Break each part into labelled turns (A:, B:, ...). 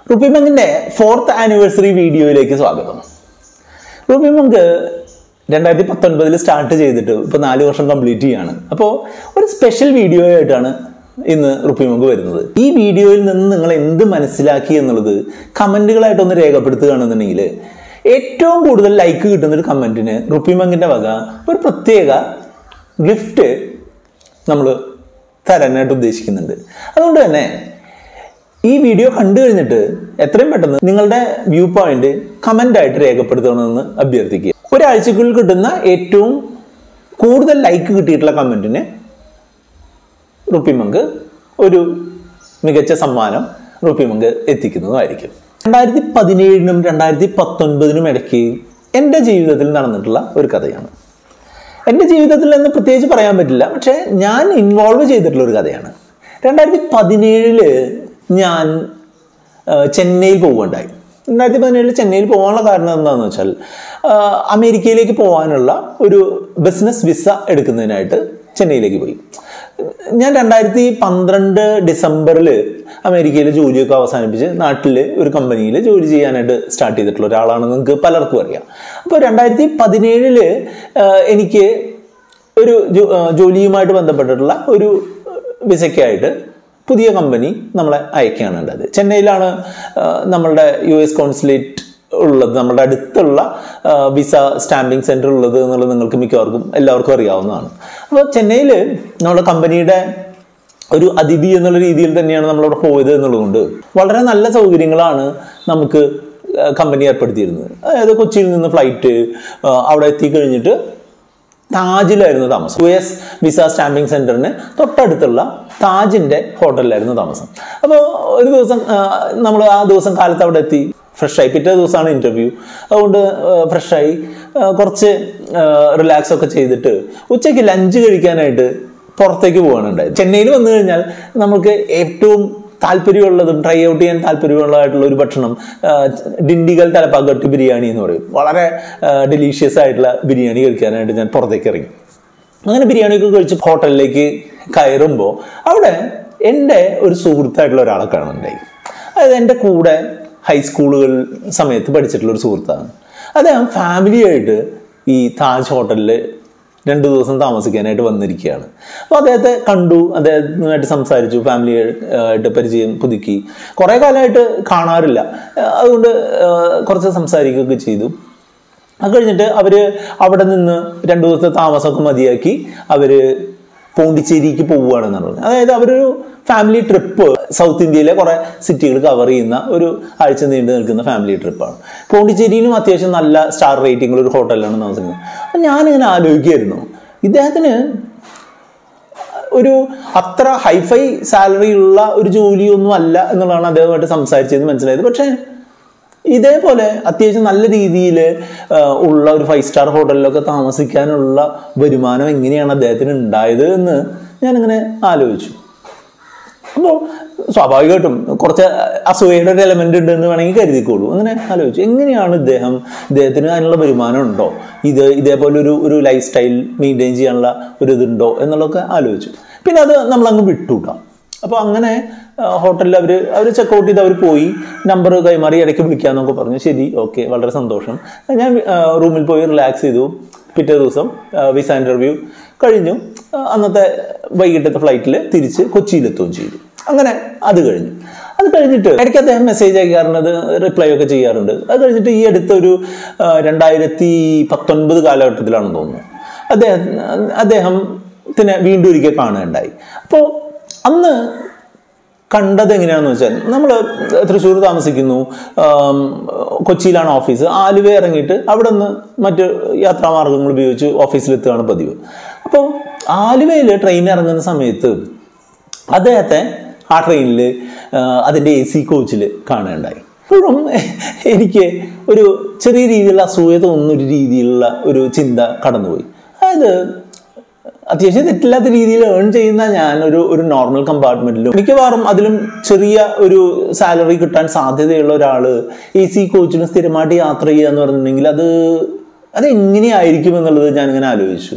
A: rupee മങ്കിന്റെ fourth anniversary വീഡിയോയിലേക്ക് സ്വാഗതം rupee Munk രണ്ടായിരത്തി പത്തൊൻപതിൽ സ്റ്റാർട്ട് ചെയ്തിട്ട് ഇപ്പോൾ നാല് വർഷം കംപ്ലീറ്റ് ചെയ്യാണ് അപ്പോൾ ഒരു സ്പെഷ്യൽ വീഡിയോ ആയിട്ടാണ് ഇന്ന് റുപ്പി മങ്ക് വരുന്നത് ഈ വീഡിയോയിൽ നിന്ന് നിങ്ങൾ എന്ത് മനസ്സിലാക്കി എന്നുള്ളത് കമൻറ്റുകളായിട്ടൊന്ന് രേഖപ്പെടുത്തുകയാണെന്നുണ്ടെങ്കിൽ ഏറ്റവും കൂടുതൽ ലൈക്ക് കിട്ടുന്ന ഒരു കമൻറ്റിന് റുപ്പി മങ്കിൻ്റെ വക ഒരു പ്രത്യേക ഗിഫ്റ്റ് നമ്മൾ തരാനായിട്ട് ഉദ്ദേശിക്കുന്നുണ്ട് അതുകൊണ്ട് തന്നെ ഈ വീഡിയോ കണ്ടു കഴിഞ്ഞിട്ട് എത്രയും പെട്ടെന്ന് നിങ്ങളുടെ വ്യൂ പോയിന്റ് കമന്റ് ആയിട്ട് രേഖപ്പെടുത്തണമെന്ന് അഭ്യർത്ഥിക്കുക ഒരാഴ്ചക്കുള്ളിൽ കിട്ടുന്ന ഏറ്റവും കൂടുതൽ ലൈക്ക് കിട്ടിയിട്ടുള്ള കമന്റിന് റുപ്പിമങ്ക് ഒരു മികച്ച സമ്മാനം റുപ്പിമങ്ക് എത്തിക്കുന്നതുമായിരിക്കും രണ്ടായിരത്തി പതിനേഴിനും രണ്ടായിരത്തി പത്തൊൻപതിനും ഇടയ്ക്ക് എൻ്റെ ജീവിതത്തിൽ നടന്നിട്ടുള്ള ഒരു കഥയാണ് എൻ്റെ ജീവിതത്തിൽ എന്ന് പ്രത്യേകിച്ച് പറയാൻ പറ്റില്ല പക്ഷേ ഞാൻ ഇൻവോൾവ് ചെയ്തിട്ടുള്ള ഒരു കഥയാണ് രണ്ടായിരത്തി പതിനേഴില് ഞാൻ ആ, ചെന്നൈയിൽ പോവുകയുണ്ടായി രണ്ടായിരത്തി പതിനേഴിൽ ചെന്നൈയിൽ പോകാനുള്ള കാരണം എന്താണെന്ന് വെച്ചാൽ ആ, അമേരിക്കയിലേക്ക് പോകാനുള്ള ഒരു ബിസിനസ് വിസ എടുക്കുന്നതിനായിട്ട് ചെന്നൈയിലേക്ക് പോയി ഞാൻ രണ്ടായിരത്തി പന്ത്രണ്ട് ഡിസംബറിൽ അമേരിക്കയിൽ ജോലിയൊക്കെ അവസാനിപ്പിച്ച് നാട്ടിൽ ഒരു കമ്പനിയിൽ ജോലി ചെയ്യാനായിട്ട് സ്റ്റാർട്ട് ചെയ്തിട്ടുള്ള ഒരാളാണെന്ന് നിങ്ങൾക്ക് പലർക്കും അറിയാം അപ്പോൾ രണ്ടായിരത്തി പതിനേഴില് എനിക്ക് ഒരു ജോ- ആ, ജോലിയുമായിട്ട് ബന്ധപ്പെട്ടിട്ടുള്ള ഒരു വിസയ്ക്കായിട്ട് പുതിയ കമ്പനി നമ്മളെ അയക്കുകയാണ് ഉണ്ടായത് ചെന്നൈയിലാണ് ആ, നമ്മളുടെ യു എസ് കോൺസുലേറ്റ് ഉള്ളത് നമ്മുടെ അടുത്തുള്ള ആ, വിസ സ്റ്റാമ്പിംഗ് സെൻറ്റർ ഉള്ളത് എന്നുള്ളത് നിങ്ങൾക്ക് മിക്കവർക്കും എല്ലാവർക്കും അറിയാവുന്നതാണ് അപ്പോൾ ചെന്നൈയിൽ നമ്മുടെ കമ്പനിയുടെ ഒരു അതിഥി എന്നുള്ള രീതിയിൽ തന്നെയാണ് നമ്മളവിടെ പോയത് എന്നുള്ളതുകൊണ്ട് വളരെ നല്ല സൗകര്യങ്ങളാണ് നമുക്ക് ആ, കമ്പനി ഏർപ്പെടുത്തിയിരുന്നത് അതായത് കൊച്ചിയിൽ നിന്ന് ഫ്ലൈറ്റ് അവിടെ എത്തിക്കഴിഞ്ഞിട്ട് താജിലായിരുന്നു താമസം യു എസ് വിസ സ്റ്റാമ്പിംഗ് സെന്ററിന് തൊട്ടടുത്തുള്ള താജിന്റെ ഹോട്ടലിലായിരുന്നു താമസം അപ്പോൾ ഒരു ദിവസം നമ്മൾ ആ ദിവസം കാലത്ത് അവിടെ എത്തി ഫ്രഷായി പിറ്റേ ദിവസമാണ് ഇൻ്റർവ്യൂ അതുകൊണ്ട് ഫ്രഷായി കുറച്ച് റിലാക്സ് ഒക്കെ ചെയ്തിട്ട് ഉച്ചയ്ക്ക് ലഞ്ച് കഴിക്കാനായിട്ട് പുറത്തേക്ക് പോകാണ് ഉണ്ടായത് ചെന്നൈയിൽ വന്നു കഴിഞ്ഞാൽ നമുക്ക് ഏറ്റവും താല്പര്യമുള്ളതും ട്രൈ ഔട്ട് ചെയ്യാൻ താല്പര്യമുള്ളതായിട്ടുള്ള ഒരു ഭക്ഷണം ആ, ഡിണ്ടിഗൽ തലപ്പാക്കട്ട് ബിരിയാണി എന്ന് പറയും വളരെ ഡെലീഷ്യസ് ആയിട്ടുള്ള ബിരിയാണി കഴിക്കാനായിട്ട് ഞാൻ പുറത്തേക്ക് ഇറങ്ങി അങ്ങനെ ബിരിയാണിയൊക്കെ കഴിച്ച് ഹോട്ടലിലേക്ക് കയറുമ്പോൾ അവിടെ എൻ്റെ ഒരു സുഹൃത്തായിട്ടുള്ള ഒരാളെ കാണുന്നുണ്ടായി അതായത് എൻ്റെ കൂടെ ഹൈസ്കൂളുകൾ സമയത്ത് പഠിച്ചിട്ടുള്ള ഒരു സുഹൃത്താണ് അദ്ദേഹം ഫാമിലിയായിട്ട് ഈ താജ് ഹോട്ടലിൽ രണ്ട് ദിവസം താമസിക്കാനായിട്ട് വന്നിരിക്കുകയാണ് അപ്പോൾ അദ്ദേഹത്തെ കണ്ടു അദ്ദേഹത്തിനുമായിട്ട് സംസാരിച്ചു ഫാമിലി ആയിട്ട് പരിചയം പുതുക്കി കുറേ കാലമായിട്ട് കാണാറില്ല ഏഹ് അതുകൊണ്ട് ഏഹ് കുറച്ച് സംസാരിക്കുകയൊക്കെ ചെയ്തു അത് കഴിഞ്ഞിട്ട് അവർ അവിടെ നിന്ന് രണ്ട് ദിവസത്തെ താമസമൊക്കെ മതിയാക്കി അവർ പോണ്ടിച്ചേരിക്ക് പോവുകയാണെന്നാണ് പറഞ്ഞത് അതായത് അവരൊരു ഫാമിലി ട്രിപ്പ് സൗത്ത് ഇന്ത്യയിലെ കുറേ സിറ്റികൾ കവർ ചെയ്യുന്ന ഒരു ആഴ്ച നീണ്ടു നിൽക്കുന്ന ഫാമിലി ട്രിപ്പാണ് പോണ്ടിച്ചേരിയിലും അത്യാവശ്യം നല്ല സ്റ്റാർ റേറ്റിംഗ് ഒരു ഹോട്ടലിലാണ് താമസിക്കുന്നത് അപ്പം ഞാനിങ്ങനെ ആലോചിക്കുമായിരുന്നു ഇദ്ദേഹത്തിന് ഒരു അത്ര ഹൈഫൈ സാലറി ഉള്ള ഒരു ജോലിയൊന്നും അല്ല എന്നുള്ളതാണ് അദ്ദേഹമായിട്ട് സംസാരിച്ചത് മനസ്സിലായത് പക്ഷേ ഇതേപോലെ അത്യാവശ്യം നല്ല രീതിയിൽ ഉള്ള ഒരു ഫൈവ് സ്റ്റാർ ഹോട്ടലിലൊക്കെ താമസിക്കാനുള്ള വരുമാനം എങ്ങനെയാണ് അദ്ദേഹത്തിന് ഉണ്ടായത് എന്ന് ഞാനിങ്ങനെ ആലോചിച്ചു അപ്പോൾ സ്വാഭാവികമായിട്ടും കുറച്ച് അസൂയയുടെ ഒരു എലമെന്റ് ഉണ്ട് എന്ന് വേണമെങ്കിൽ കരുതിക്കോളൂ അങ്ങനെ ആലോചിച്ചു എങ്ങനെയാണ് ഇദ്ദേഹം ഇദ്ദേഹത്തിന് അതിനുള്ള വരുമാനം ഉണ്ടോ ഇത് ഇതേപോലെ ഒരു ഒരു ലൈഫ് സ്റ്റൈൽ മെയിൻറ്റെയിൻ ചെയ്യാനുള്ള ഒരു ഇതുണ്ടോ എന്നുള്ളതൊക്കെ ആലോചിച്ചു പിന്നെ അത് നമ്മളങ്ങ് വിട്ടുകൂട്ടാം അപ്പോൾ അങ്ങനെ ഹോട്ടലിൽ അവർ അവർ ചെക്കൗട്ട് ചെയ്ത് അവർ പോയി നമ്പർ കൈമാറി ഇടയ്ക്ക് വിളിക്കാമെന്നൊക്കെ പറഞ്ഞു ശരി ഓക്കെ വളരെ സന്തോഷം ഞാൻ റൂമിൽ പോയി റിലാക്സ് ചെയ്തു പിറ്റേ ദിവസം വിസ ഇൻ്റർവ്യൂ കഴിഞ്ഞു ആ, അന്നത്തെ വൈകിട്ടത്തെ ഫ്ലൈറ്റിൽ തിരിച്ച് കൊച്ചിയിലെത്തുകയും ചെയ്തു അങ്ങനെ അത് കഴിഞ്ഞു അത് കഴിഞ്ഞിട്ട് ഇടയ്ക്ക് അദ്ദേഹം മെസ്സേജ് അയക്കാറുണ്ട് റിപ്ലൈ ഒക്കെ ചെയ്യാറുണ്ട് അത് കഴിഞ്ഞിട്ട് ഈ അടുത്ത ഒരു ആ, രണ്ടായിരത്തി പത്തൊൻപത് കാലഘട്ടത്തിലാണെന്ന് തോന്നുന്നു അദ്ദേഹം അദ്ദേഹത്തിനെ വീണ്ടും ഒരിക്കൽ കാണുകയുണ്ടായി അപ്പോൾ അന്ന് കണ്ടത് എങ്ങനെയാണെന്ന് വെച്ചാൽ നമ്മൾ തൃശ്ശൂർ താമസിക്കുന്നു ആം, കൊച്ചിയിലാണ് ഓഫീസ് ആലുവ ഇറങ്ങിയിട്ട് അവിടെ നിന്ന് മറ്റ് യാത്രാമാർഗങ്ങൾ ഉപയോഗിച്ച് ഓഫീസിലെത്തുകയാണ് പതിവ് അപ്പോൾ ആലുവയിൽ ട്രെയിൻ ഇറങ്ങുന്ന സമയത്ത് അദ്ദേഹത്തെ ആ ട്രെയിനിൽ അതിൻ്റെ എ സി കോച്ചിൽ കാണുകയുണ്ടായി ഇപ്പോഴും എനിക്ക് ഒരു ചെറിയ രീതിയിലുള്ള അസൂയ തോന്നുന്ന ഒരു രീതിയിലുള്ള ഒരു ചിന്ത കടന്നുപോയി അതായത് അത്യാവശ്യം തെറ്റില്ലാത്ത രീതിയിൽ ഏൺ ചെയ്യുന്ന ഞാൻ ഒരു ഒരു നോർമൽ കമ്പാർട്ട്മെന്റിലും മിക്കവാറും അതിലും ചെറിയ ഒരു സാലറി കിട്ടാൻ സാധ്യതയുള്ള ഒരാൾ എ സി കോച്ചിലും സ്ഥിരമായിട്ട് യാത്ര ചെയ്യുക എന്ന് പറഞ്ഞിട്ടുണ്ടെങ്കിൽ അത് അത് എങ്ങനെയായിരിക്കും എന്നുള്ളത് ഞാനിങ്ങനെ ആലോചിച്ചു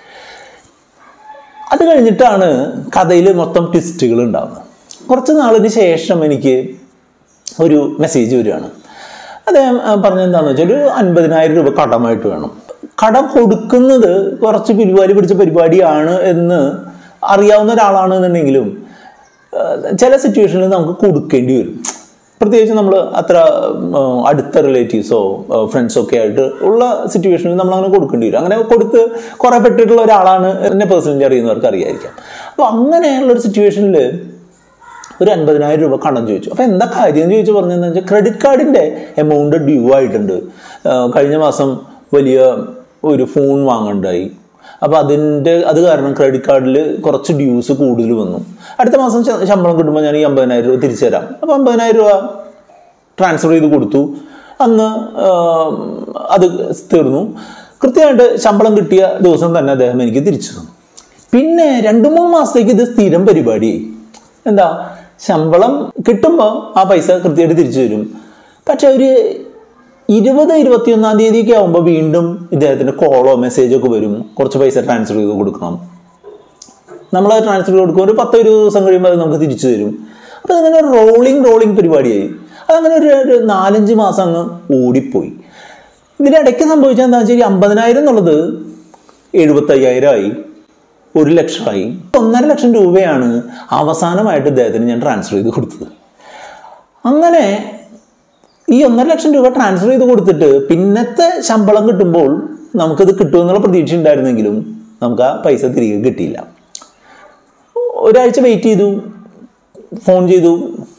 A: അത് കഴിഞ്ഞിട്ടാണ് കഥയിൽ മൊത്തം ട്വിസ്റ്റുകൾ ഉണ്ടാകുന്നത് കുറച്ച് നാളിന് ശേഷം എനിക്ക് ഒരു മെസ്സേജ് വരികയാണ് അദ്ദേഹം ആ, പറഞ്ഞത് എന്താണെന്ന് വെച്ചാൽ ഒരു അൻപതിനായിരം രൂപ കടമായിട്ട് വേണം കടം കൊടുക്കുന്നത് കുറച്ച് പിരിവാലി പിടിച്ച പരിപാടിയാണ് എന്ന് അറിയാവുന്ന ഒരാളാണെന്നുണ്ടെങ്കിലും ആ, ചില സിറ്റുവേഷനിൽ നമുക്ക് കൊടുക്കേണ്ടി വരും പ്രത്യേകിച്ച് നമ്മൾ അത്ര ആ, അടുത്ത റിലേറ്റീവ്സോ ഫ്രണ്ട്സോ ഒക്കെ ആയിട്ട് ഉള്ള സിറ്റുവേഷനിൽ നമ്മൾ അങ്ങനെ കൊടുക്കേണ്ടി വരും അങ്ങനെ കൊടുത്ത് കുറെ പെട്ടിട്ടുള്ള ഒരാളാണ് എന്നെ പേഴ്സണലി അറിയുന്നവർക്ക് അറിയായിരിക്കാം അപ്പോൾ അങ്ങനെയുള്ള ഒരു സിറ്റുവേഷനിൽ ഒരു അൻപതിനായിരം രൂപ കടം ചോദിച്ചു അപ്പോൾ എന്താ കാര്യം എന്ന് ചോദിച്ചു പറഞ്ഞതെന്ന് വെച്ചാൽ ക്രെഡിറ്റ് കാർഡിൻ്റെ എമൗണ്ട് ഡ്യൂ ആയിട്ടുണ്ട് ആ, കഴിഞ്ഞ മാസം വലിയ ഒരു ഫോൺ വാങ്ങണ്ടായി അപ്പോൾ അതിൻ്റെ അത് കാരണം ക്രെഡിറ്റ് കാർഡിൽ കുറച്ച് ഡ്യൂസ് കൂടുതൽ വന്നു അടുത്ത മാസം ശ- ശമ്പളം കിട്ടുമ്പോൾ ഞാൻ ഈ അമ്പതിനായിരം രൂപ തിരിച്ചു തരാം അപ്പോൾ അമ്പതിനായിരം രൂപ ട്രാൻസ്ഫർ ചെയ്ത് കൊടുത്തു അന്ന് ആ, അത് തീർന്നു കൃത്യമായിട്ട് ശമ്പളം കിട്ടിയ ദിവസം തന്നെ അദ്ദേഹം എനിക്ക് തിരിച്ചു തന്നു പിന്നെ രണ്ട് മൂന്ന് മാസത്തേക്ക് ഇത് സ്ഥിരം പരിപാടിയായി എന്താ ശമ്പളം കിട്ടുമ്പോൾ ആ പൈസ കൃത്യമായിട്ട് തിരിച്ചു തരും പക്ഷെ ഒരു ഇരുപത് ഇരുപത്തിയൊന്നാം തീയതിയൊക്കെ ആകുമ്പോൾ വീണ്ടും ഇദ്ദേഹത്തിന് കോളോ മെസ്സേജോ ഒക്കെ വരും കുറച്ച് പൈസ ട്രാൻസ്ഫർ ചെയ്ത് കൊടുക്കണം നമ്മൾ അത് ട്രാൻസ്ഫർ ചെയ്ത് കൊടുക്കും ഒരു പത്തോ ഇരുപത് ദിവസം കഴിയുമ്പോൾ അത് നമുക്ക് തിരിച്ചു തരും അപ്പോൾ അതിങ്ങനെ റോളിംഗ് റോളിംഗ് പരിപാടിയായി അതങ്ങനെ ഒരു ഒരു നാലഞ്ച് മാസം അങ്ങ് ഓടിപ്പോയി ഇതിനിടയ്ക്ക് സംഭവിച്ചാൽ എന്താ വെച്ചാൽ ഈ അമ്പതിനായിരം എന്നുള്ളത് എഴുപത്തയ്യായിരമായി ഒരു ലക്ഷമായി ഒന്നര ലക്ഷം രൂപയാണ് അവസാനമായിട്ട് ഇദ്ദേഹത്തിന് ഞാൻ ട്രാൻസ്ഫർ ചെയ്ത് കൊടുത്തത് അങ്ങനെ ഈ ഒന്നര ലക്ഷം രൂപ ട്രാൻസ്ഫർ ചെയ്ത് കൊടുത്തിട്ട് പിന്നത്തെ ശമ്പളം കിട്ടുമ്പോൾ നമുക്കത് കിട്ടുമെന്നുള്ള പ്രതീക്ഷ ഉണ്ടായിരുന്നെങ്കിലും നമുക്ക് ആ പൈസ തിരികെ കിട്ടിയില്ല ഒരാഴ്ച വെയിറ്റ് ചെയ്തു ഫോൺ ചെയ്തു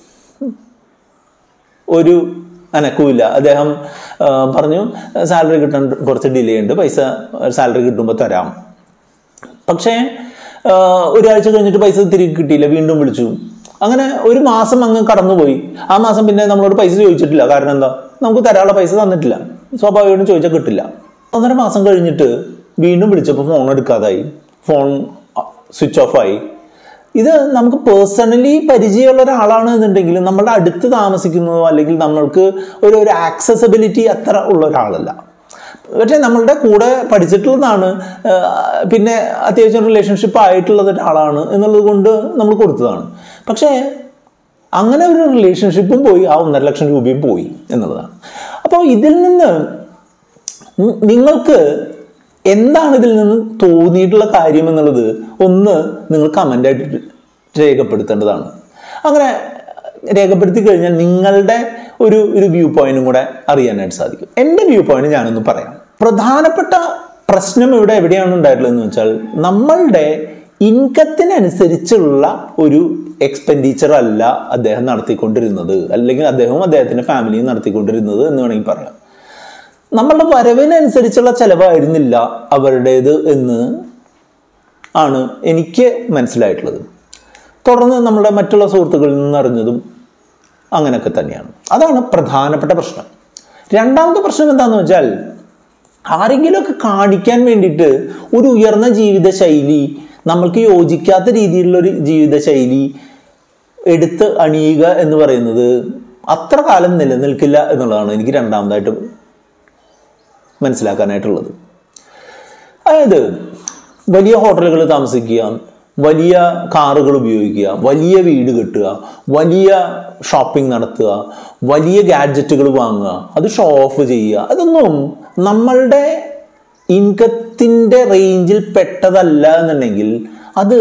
A: ഒരു അനക്കവുമില്ല അദ്ദേഹം ആ, പറഞ്ഞു സാലറി കിട്ടാൻ കുറച്ച് ഡിലേ ഉണ്ട് പൈസ സാലറി കിട്ടുമ്പോൾ തരാം പക്ഷേ ആ, ഒരാഴ്ച കഴിഞ്ഞിട്ട് പൈസ തിരികെ കിട്ടിയില്ല വീണ്ടും വിളിച്ചു അങ്ങനെ ഒരു മാസം അങ്ങ് കടന്നുപോയി ആ മാസം പിന്നെ നമ്മളോട് പൈസ ചോദിച്ചിട്ടില്ല കാരണം എന്താ നമുക്ക് തരാനുള്ള പൈസ തന്നിട്ടില്ല സ്വാഭാവികമായിട്ടും ചോദിച്ചാൽ കിട്ടില്ല ഒന്നര മാസം കഴിഞ്ഞിട്ട് വീണ്ടും വിളിച്ചപ്പോൾ ഫോൺ എടുക്കാതായി ഫോൺ സ്വിച്ച് ഓഫ് ആയി ഇത് നമുക്ക് പേഴ്സണലി പരിചയമുള്ള ഒരാളാണ് എന്നുണ്ടെങ്കിൽ നമ്മളുടെ അടുത്ത് താമസിക്കുന്നതോ അല്ലെങ്കിൽ നമ്മൾക്ക് ഒരു ഒരു ആക്സസബിലിറ്റി അത്ര ഉള്ള ഒരാളല്ല പക്ഷേ നമ്മളുടെ കൂടെ പഠിച്ചിട്ടുള്ളതാണ് ആ, പിന്നെ അത്യാവശ്യം റിലേഷൻഷിപ്പ് ആയിട്ടുള്ളത് ഒരാളാണ് എന്നുള്ളത് കൊണ്ട് നമ്മൾ കൊടുത്തതാണ് പക്ഷേ അങ്ങനെ ഒരു റിലേഷൻഷിപ്പും പോയി ആ ഒന്നര ലക്ഷം രൂപയും പോയി എന്നുള്ളതാണ് അപ്പോൾ ഇതിൽ നിന്ന് നി- നിങ്ങൾക്ക് എന്താണ് ഇതിൽ നിന്ന് തോന്നിയിട്ടുള്ള കാര്യം എന്നുള്ളത് ഒന്ന് നിങ്ങൾ കമൻ്റായിട്ട് രേഖപ്പെടുത്തേണ്ടതാണ് അങ്ങനെ രേഖപ്പെടുത്തി കഴിഞ്ഞാൽ നിങ്ങളുടെ ഒരു ഒരു വ്യൂ പോയിന്റും കൂടെ അറിയാനായിട്ട് സാധിക്കും എൻ്റെ വ്യൂ പോയിന്റ് ഞാനൊന്ന് പറയാം പ്രധാനപ്പെട്ട പ്രശ്നം ഇവിടെ എവിടെയാണ് ഉണ്ടായിട്ടുള്ളതെന്ന് വെച്ചാൽ നമ്മളുടെ ഇൻകത്തിനനുസരിച്ചുള്ള ഒരു എക്സ്പെൻഡിച്ചർ അല്ല അദ്ദേഹം നടത്തിക്കൊണ്ടിരുന്നത് അല്ലെങ്കിൽ അദ്ദേഹവും അദ്ദേഹത്തിൻ്റെ ഫാമിലിയും നടത്തിക്കൊണ്ടിരുന്നത് എന്ന് വേണമെങ്കിൽ പറയാം നമ്മളുടെ വരവിനനുസരിച്ചുള്ള ചെലവായിരുന്നില്ല അവരുടേത് എന്ന് ആണ് എനിക്ക് മനസ്സിലായിട്ടുള്ളത് തുടർന്ന് നമ്മുടെ മറ്റുള്ള സുഹൃത്തുക്കളിൽ നിന്ന് അറിഞ്ഞതും അങ്ങനെയൊക്കെ തന്നെയാണ് അതാണ് പ്രധാനപ്പെട്ട പ്രശ്നം രണ്ടാമത്തെ പ്രശ്നം എന്താണെന്ന് വെച്ചാൽ ആരെങ്കിലുമൊക്കെ കാണിക്കാൻ വേണ്ടിയിട്ട് ഒരു ഉയർന്ന ജീവിത ശൈലി നമ്മൾക്ക് യോജിക്കാത്ത രീതിയിലുള്ള ഒരു ജീവിത ശൈലി എടുത്ത് അണിയുക എന്ന് പറയുന്നത് അത്ര കാലം നിലനിൽക്കില്ല എന്നുള്ളതാണ് എനിക്ക് രണ്ടാമതായിട്ട് മനസ്സിലാക്കാനായിട്ടുള്ളത് അതായത് വലിയ ഹോട്ടലുകളിൽ താമസിക്കുക വലിയ കാറുകൾ ഉപയോഗിക്കുക വലിയ വീട് കെട്ടുക വലിയ ഷോപ്പിംഗ് നടത്തുക വലിയ ഗാഡ്ജറ്റുകൾ വാങ്ങുക അത് ഷോ ഓഫ് ചെയ്യുക അതൊന്നും നമ്മളുടെ ഇൻകത്തിൻ്റെ റേഞ്ചിൽ പെട്ടതല്ല എന്നുണ്ടെങ്കിൽ അത്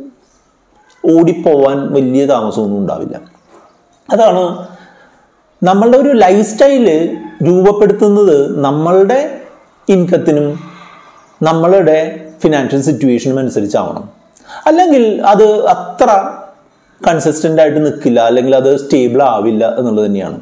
A: ഓടിപ്പോവാൻ വലിയ താമസമൊന്നും ഉണ്ടാവില്ല അതാണ് നമ്മളുടെ ഒരു ലൈഫ് സ്റ്റൈല് രൂപപ്പെടുത്തുന്നത് നമ്മളുടെ ഇൻകത്തിനും നമ്മളുടെ ഫിനാൻഷ്യൽ സിറ്റുവേഷനും അനുസരിച്ചാവണം അല്ലെങ്കിൽ അത് അത്ര കൺസിസ്റ്റൻ്റ് ആയിട്ട് നിൽക്കില്ല അല്ലെങ്കിൽ അത് സ്റ്റേബിൾ ആവില്ല എന്നുള്ളത് തന്നെയാണ്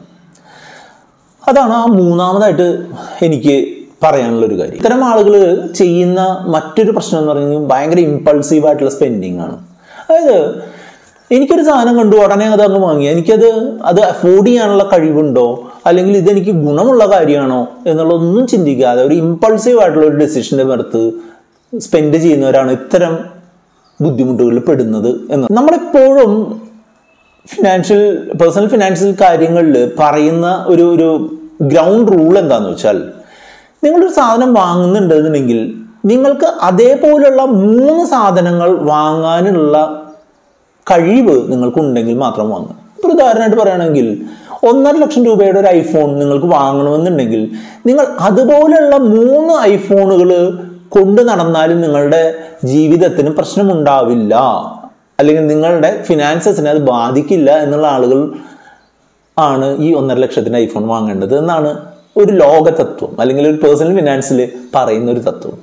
A: അതാണ് ആ മൂന്നാമതായിട്ട് എനിക്ക് പറയാനുള്ള ഒരു കാര്യം ഇത്തരം ആളുകൾ ചെയ്യുന്ന മറ്റൊരു പ്രശ്നം എന്ന് പറയുന്നത് ഭയങ്കര ഇമ്പൾസീവ് ആയിട്ടുള്ള സ്പെൻഡിങ് ആണ് അതായത് എനിക്കൊരു സാധനം കണ്ടു ഉടനെ അത് അങ്ങ് വാങ്ങി എനിക്കത് അത് അഫോർഡ് ചെയ്യാനുള്ള കഴിവുണ്ടോ അല്ലെങ്കിൽ ഇതെനിക്ക് ഗുണമുള്ള കാര്യമാണോ എന്നുള്ളതൊന്നും ചിന്തിക്കാതെ ഒരു ഇമ്പൾസീവ് ആയിട്ടുള്ള ഒരു ഡെസിഷൻ്റെ പുറത്ത് സ്പെൻഡ് ചെയ്യുന്നവരാണ് ഇത്തരം ബുദ്ധിമുട്ടുകളിൽ പെടുന്നത് എന്ന് നമ്മളെപ്പോഴും ഫിനാൻഷ്യൽ പേഴ്സണൽ ഫിനാൻഷ്യൽ കാര്യങ്ങളിൽ പറയുന്ന ഒരു ഒരു ഗ്രൗണ്ട് റൂൾ എന്താണെന്ന് വെച്ചാൽ നിങ്ങളൊരു സാധനം വാങ്ങുന്നുണ്ടെന്നുണ്ടെങ്കിൽ നിങ്ങൾക്ക് അതേപോലുള്ള മൂന്ന് സാധനങ്ങൾ വാങ്ങാനുള്ള കഴിവ് നിങ്ങൾക്കുണ്ടെങ്കിൽ മാത്രം വാങ്ങുക ഒരു ഉദാഹരണമായിട്ട് പറയുകയാണെങ്കിൽ ഒന്നര ലക്ഷം രൂപയുടെ ഒരു ഐഫോൺ നിങ്ങൾക്ക് വാങ്ങണമെന്നുണ്ടെങ്കിൽ നിങ്ങൾ അതുപോലെയുള്ള മൂന്ന് ഐഫോണുകൾ കൊണ്ട് നടന്നാലും നിങ്ങളുടെ ജീവിതത്തിന് പ്രശ്നമുണ്ടാവില്ല അല്ലെങ്കിൽ നിങ്ങളുടെ ഫിനാൻസസിനെ അത് ബാധിക്കില്ല എന്നുള്ള ആളുകൾ ആണ് ഈ ഒന്നര ലക്ഷത്തിന് ഐഫോൺ വാങ്ങേണ്ടത് എന്നാണ് ഒരു ലോക തത്വം അല്ലെങ്കിൽ ഒരു പേഴ്സണൽ ഫിനാൻസിൽ പറയുന്ന ഒരു തത്വം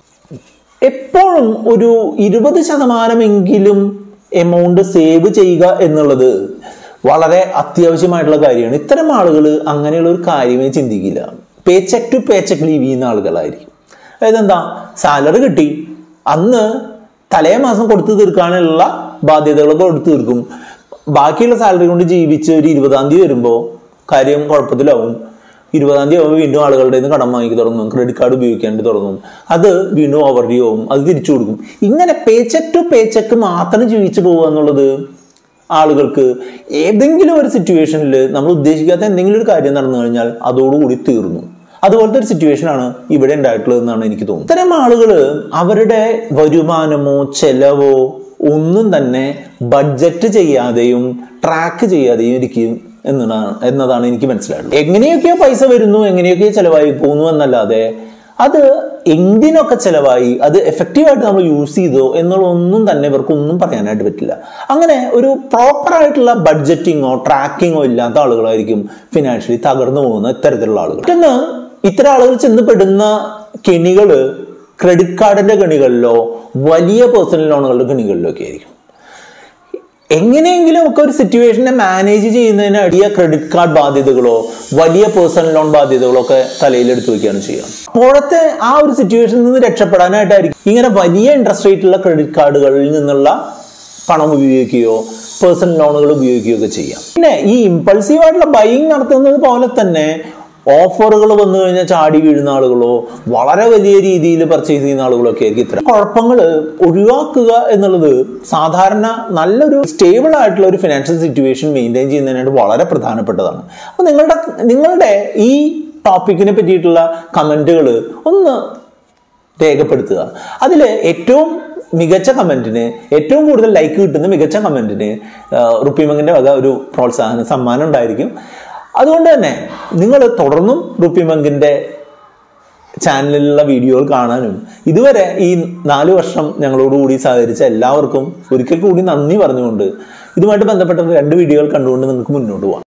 A: എപ്പോഴും ഒരു ഇരുപത് ശതമാനമെങ്കിലും എമൗണ്ട് സേവ് ചെയ്യുക എന്നുള്ളത് വളരെ അത്യാവശ്യമായിട്ടുള്ള കാര്യമാണ് ഇത്തരം ആളുകൾ അങ്ങനെയുള്ള ഒരു കാര്യമേ ചിന്തിക്കില്ല pay cheque to pay cheque leave ചെയ്യുന്ന ആളുകളായിരിക്കും അതായത് എന്താ സാലറി കിട്ടി അന്ന് തലേ മാസം കൊടുത്തു തീർക്കാനുള്ള ബാധ്യതകളൊക്കെ കൊടുത്തു തീർക്കും ബാക്കിയുള്ള സാലറി കൊണ്ട് ജീവിച്ച് ഒരു ഇരുപതാം തീയതി വരുമ്പോൾ കാര്യം കുഴപ്പത്തിലാവും ഇരുപതാം തീയതി ആവുമ്പോൾ വീണ്ടും ആളുകളുടെ നിന്ന് കടം വാങ്ങി തുടങ്ങും ക്രെഡിറ്റ് കാർഡ് ഉപയോഗിക്കേണ്ടി തുടങ്ങും അത് വീണ്ടും ഓവർ ഡ്യൂ ആവും അത് തിരിച്ചു കൊടുക്കും ഇങ്ങനെ pay cheque to pay cheque മാത്രം ജീവിച്ചു പോകുക എന്നുള്ളത് ആളുകൾക്ക് ഏതെങ്കിലും ഒരു സിറ്റുവേഷനിൽ നമ്മൾ ഉദ്ദേശിക്കാത്ത എന്തെങ്കിലും ഒരു കാര്യം നടന്നു കഴിഞ്ഞാൽ അതോടുകൂടി തീർന്നു അതുപോലത്തെ ഒരു സിറ്റുവേഷൻ ആണ് ഇവിടെ ഉണ്ടായിട്ടുള്ളത് എന്നാണ് എനിക്ക് തോന്നുന്നത് ഇത്തരം ആളുകൾ അവരുടെ വരുമാനമോ ചെലവോ ഒന്നും തന്നെ ബഡ്ജറ്റ് ചെയ്യാതെയും ട്രാക്ക് ചെയ്യാതെയും ഇരിക്കും എന്നതാണ് എന്നതാണ് എനിക്ക് മനസ്സിലായിട്ടുള്ളത് എങ്ങനെയൊക്കെയോ പൈസ വരുന്നു എങ്ങനെയൊക്കെയോ ചെലവായി പോകുന്നു എന്നല്ലാതെ അത് എന്തിനൊക്കെ ചെലവായി അത് എഫക്റ്റീവായിട്ട് നമ്മൾ യൂസ് ചെയ്തോ എന്നുള്ളതൊന്നും തന്നെ ഇവർക്കൊന്നും പറയാനായിട്ട് പറ്റില്ല അങ്ങനെ ഒരു പ്രോപ്പർ ആയിട്ടുള്ള ബഡ്ജറ്റിങ്ങോ ട്രാക്കിങ്ങോ ഇല്ലാത്ത ആളുകളായിരിക്കും ഫിനാൻഷ്യലി തകർന്നു പോകുന്ന ഇത്തരത്തിലുള്ള ആളുകൾ മറ്റൊന്ന് ഇത്തരം ആളുകൾ ചെന്ന് പെടുന്ന കെണികള് ക്രെഡിറ്റ് കാർഡിന്റെ കെണികളിലോ വലിയ പേഴ്സണൽ ലോണുകളുടെ കെണികളിലോ ഒക്കെ ആയിരിക്കും എങ്ങനെയെങ്കിലും ഒക്കെ ഒരു സിറ്റുവേഷനെ മാനേജ് ചെയ്യുന്നതിന് വലിയ ക്രെഡിറ്റ് കാർഡ് ബാധ്യതകളോ വലിയ പേഴ്സണൽ ലോൺ ബാധ്യതകളോ ഒക്കെ തലയിലെടുത്ത് വെക്കുകയാണ് ചെയ്യുക അപ്പോഴത്തെ ആ ഒരു സിറ്റുവേഷനിൽ നിന്ന് രക്ഷപ്പെടാനായിട്ടായിരിക്കും ഇങ്ങനെ വലിയ ഇൻട്രസ്റ്റ് റേറ്റുള്ള ക്രെഡിറ്റ് കാർഡുകളിൽ നിന്നുള്ള പണം ഉപയോഗിക്കുകയോ പേഴ്സണൽ ലോണുകൾ ഉപയോഗിക്കുകയോ ഒക്കെ ചെയ്യാം പിന്നെ ഈ ഇമ്പൾസീവ് ആയിട്ടുള്ള ബൈയിങ് നടത്തുന്നത് പോലെ തന്നെ ഓഫറുകൾ വന്നു കഴിഞ്ഞാൽ ചാടി വീഴുന്ന ആളുകളോ വളരെ വലിയ രീതിയിൽ പർച്ചേസ് ചെയ്യുന്ന ആളുകളോ ഒക്കെ ആയിരിക്കും ഇത്തരം കുഴപ്പങ്ങൾ ഒഴിവാക്കുക എന്നുള്ളത് സാധാരണ നല്ലൊരു സ്റ്റേബിൾ ആയിട്ടുള്ള ഒരു ഫിനാൻഷ്യൽ സിറ്റുവേഷൻ മെയിൻറ്റെയിൻ ചെയ്യുന്നതിനായിട്ട് വളരെ പ്രധാനപ്പെട്ടതാണ് അപ്പോൾ നിങ്ങളുടെ നിങ്ങളുടെ ഈ ടോപ്പിക്കിനെ പറ്റിയിട്ടുള്ള കമൻറ്റുകൾ ഒന്ന് രേഖപ്പെടുത്തുക അതിൽ ഏറ്റവും മികച്ച കമൻറ്റിന് ഏറ്റവും കൂടുതൽ ലൈക്ക് കിട്ടുന്ന മികച്ച കമൻറ്റിന് റുപ്പിമങ്ങിൻ്റെ വക ഒരു പ്രോത്സാഹന സമ്മാനം ഉണ്ടായിരിക്കും അതുകൊണ്ട് തന്നെ നിങ്ങൾ തുടർന്നും റുപ്പിമങ്കിൻ്റെ ചാനലിലുള്ള വീഡിയോകൾ കാണാനും ഇതുവരെ ഈ നാല് വർഷം ഞങ്ങളോടുകൂടി സഹകരിച്ച എല്ലാവർക്കും ഒരിക്കൽ കൂടി നന്ദി പറഞ്ഞുകൊണ്ട് ഇതുമായിട്ട് ബന്ധപ്പെട്ട രണ്ട് വീഡിയോകൾ കണ്ടുകൊണ്ട് നിങ്ങൾക്ക് മുന്നോട്ട് പോകാം